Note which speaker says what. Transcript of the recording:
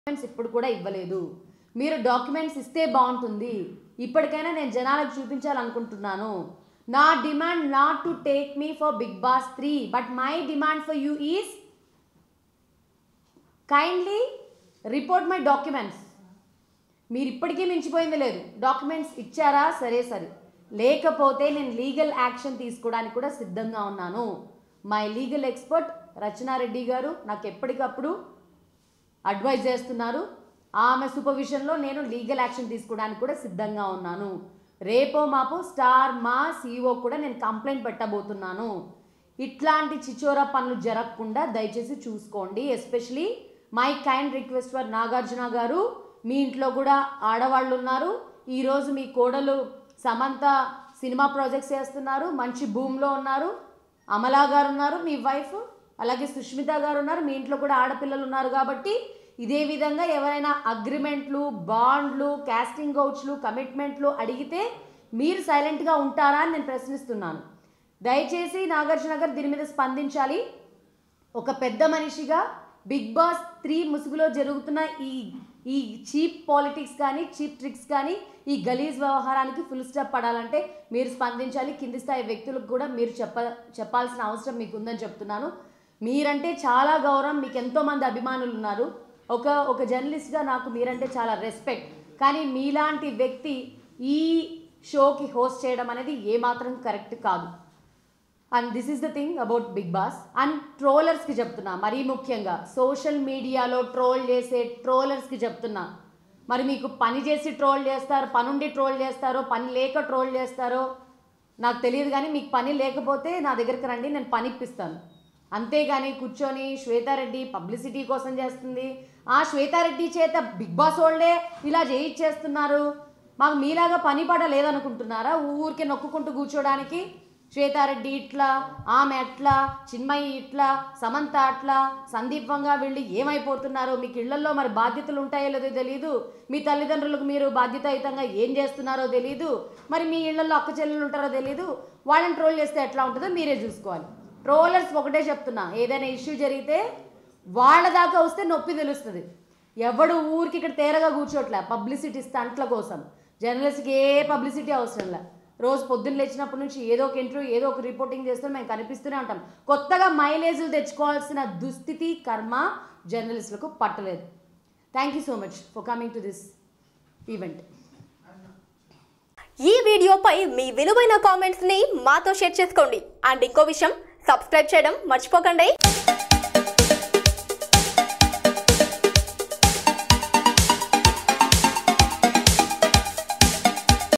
Speaker 1: documents ఇప్పుడు కూడా ఇవ్వలేదు మీరు డాక్యుమెంట్స్ ఇస్తే బాగుంటుంది ఇప్పటికైనా నేను జనాలకు చూపించాలనుకుంటున్నాను నా demand not to take me for Bigg Boss three but my demand for you is kindly report my documents మీరు ఇప్పటికీ మించిపోయింది లేదు డాక్యుమెంట్స్ ఇచ్చారా సరే సరే లేకపోతే నేను లీగల్ యాక్షన్ తీసుకోవడానికి కూడా సిద్ధంగా ఉన్నాను మై లీగల్ ఎక్స్పర్ట్ రచనారెడ్డి గారు నాకు ఎప్పటికప్పుడు అడ్వైజ్ చేస్తున్నారు ఆమె సూపర్విజన్లో నేను లీగల్ యాక్షన్ తీసుకోవడానికి కూడా సిద్ధంగా ఉన్నాను రేపో మాపో స్టార్ మా సీఓ కూడా నేను కంప్లైంట్ పెట్టబోతున్నాను ఇట్లాంటి చిచోరా పనులు జరగకుండా దయచేసి చూసుకోండి especially my kind request for Nagarjuna garu మీ ఇంట్లో కూడా ఆడవాళ్ళు ఉన్నారు ఈరోజు మీ కోడలు సమంత సినిమా ప్రాజెక్ట్స్ చేస్తున్నారు మంచి భూమిలో ఉన్నారు అమలా గారు ఉన్నారు మీ వైఫ్ అలాగే సుష్మిత గారు ఉన్నారు మీ ఇంట్లో కూడా ఆడపిల్లలు ఉన్నారు కాబట్టి ఇదే విధంగా ఎవరైనా అగ్రిమెంట్లు బాండ్లు కాస్టింగ్ అవుట్స్లు కమిట్మెంట్లు అడిగితే మీరు సైలెంట్గా ఉంటారా అని నేను ప్రశ్నిస్తున్నాను దయచేసి నాగార్జున గారు దీని మీద స్పందించాలి ఒక పెద్ద మనిషిగా బిగ్ బాస్ త్రీ ముసుగులో జరుగుతున్న ఈ ఈ చీప్ పాలిటిక్స్ కానీ చీప్ ట్రిక్స్ కానీ ఈ గలీజ్ వ్యవహారానికి ఫుల్ స్టాప్ పడాలంటే మీరు స్పందించాలి కింది స్థాయి వ్యక్తులకు కూడా మీరు చెప్ప చెప్పాల్సిన అవసరం మీకు ఉందని చెప్తున్నాను మీరంటే చాలా గౌరవం మీకు ఎంతోమంది అభిమానులు ఉన్నారు ఒక ఒక జర్నలిస్ట్గా నాకు మీరంటే చాలా రెస్పెక్ట్ కానీ మీలాంటి వ్యక్తి ఈ షోకి హోస్ట్ చేయడం అనేది ఏమాత్రం కరెక్ట్ కాదు and this is the thing about Bigg Boss and ట్రోలర్స్కి చెప్తున్నా మరీ ముఖ్యంగా సోషల్ మీడియాలో ట్రోల్ చేసే ట్రోలర్స్కి చెప్తున్నా మరి మీకు పని చేసి ట్రోల్ చేస్తారు పనుండి ట్రోల్ చేస్తారో పని లేక ట్రోల్ చేస్తారో నాకు తెలియదు కానీ మీకు పని లేకపోతే నా దగ్గరికి రండి నేను పని ఇప్పిస్తాను అంతేగాని కూర్చొని శ్వేతారెడ్డి పబ్లిసిటీ కోసం చేస్తుంది ఆ శ్వేతారెడ్డి చేత బిగ్ బాస్ వాళ్ళే ఇలా చేయిచ్చేస్తున్నారు మాకు మీలాగా పని పడ లేదనుకుంటున్నారా ఊరికే నొక్కుకుంటూ కూర్చోడానికి శ్వేతారెడ్డి ఇట్లా ఆమె అట్లా చిన్మయి ఇట్లా సమంత అట్లా సందీపంగా వెళ్ళి ఏమైపోతున్నారో మీకు ఇళ్లలో మరి బాధ్యతలు ఉంటాయో లేదో తెలియదు మీ తల్లిదండ్రులకు మీరు బాధ్యతాయుతంగా ఏం చేస్తున్నారో తెలియదు మరి మీ ఇళ్లలో అక్క చెల్లెలు ఉంటారో తెలియదు వాళ్ళని ట్రోల్ చేస్తే ఎట్లా ఉంటుందో మీరే చూసుకోవాలి ట్రోలర్స్ ఒకటే చెప్తున్నా ఏదైనా ఇష్యూ జరిగితే వాళ్ళ దాకా వస్తే నొప్పి తెలుస్తుంది ఎవడు ఊరికి ఇక్కడ తేరగా కూర్చోట్లే పబ్లిసిటీ స్టంట్ల కోసం జర్నలిస్ట్కి ఏ పబ్లిసిటీ అవసరం లే రోజు పొద్దున్న లేచినప్పటి నుంచి ఏదో ఒక ఇంటర్వ్యూ ఏదో ఒక రిపోర్టింగ్ చేస్తూ మేము కనిపిస్తూనే ఉంటాం కొత్తగా మైలేజీలు తెచ్చుకోవాల్సిన దుస్థితి కర్మ జర్నలిస్టులకు పట్టలేదు thank you so much for coming to this event
Speaker 2: ఈ వీడియోపై మీ విలువైన కామెంట్స్ ని మాతో షేర్ చేసుకోండి అండ్ ఇంకో విషయం సబ్స్క్రైబ్ చేయడం మర్చిపోకండి